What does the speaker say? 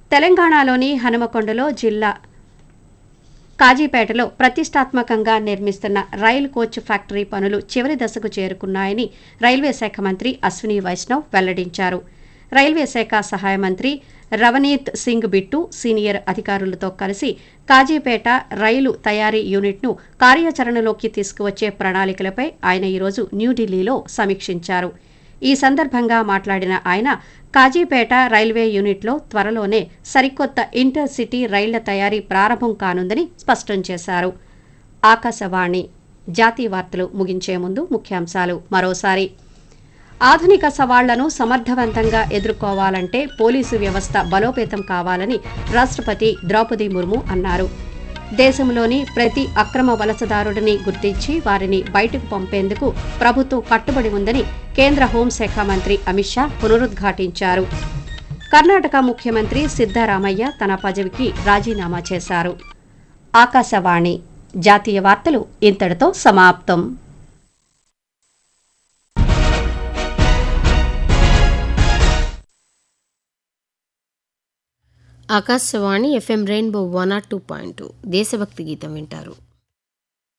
తెలంగాణలోని హనుమకొండలో జిల్లా కాజీపేటలో ప్రతిష్టాత్మకంగా నిర్మిస్తున్న రైలు కోచ్ ఫ్యాక్టరీ పనులు చివరి దశకు చేరుకున్నాయని రైల్వే శాఖ మంత్రి అశ్విని వైష్ణవ్ వెల్లడించారు రైల్వే శాఖ సహాయ మంత్రి రవనీత్ సింగ్ బిట్టు సీనియర్ అధికారులతో కలిసి కాజీపేట రైలు తయారీ యూనిట్ను కార్యాచరణలోకి తీసుకువచ్చే ప్రణాళికలపై ఆయన ఈరోజు న్యూఢిల్లీలో సమీక్షించారు ఈ సందర్భంగా మాట్లాడిన ఆయన కాజీపేట రైల్వే యూనిట్లో త్వరలోనే సరికొత్త ఇంటర్ సిటీ రైళ్ల తయారీ ప్రారంభం కానుందని స్పష్టం చేశారు ఆకాశవాణి జాతీయ వార్తలు ముగించే ముందు ముఖ్యాంశాలు మరోసారి ఆధునిక సవాళ్లను సమర్థవంతంగా ఎదుర్కోవాలంటే పోలీసు వ్యవస్థ బలోపేతం కావాలని రాష్ట్రపతి ద్రౌపది ముర్ము అన్నారు దేశంలోని ప్రతి అక్రమ వలసదారుడిని గుర్తించి వారిని బయటకు పంపేందుకు ప్రభుత్వం కట్టుబడి ఉందని కేంద్ర హోంశాఖ మంత్రి అమిత్ షా పునరుద్ఘాటించారు కర్ణాటక ముఖ్యమంత్రి సిద్దరామయ్య తన పదవికి రాజీనామా చేశారు ఆకాశవాణి జాతీయ వార్తలు ఇంతటితో సమాప్తం Akashvani FM rainbow one or two point two దేశభక్తి గీతం వింటారు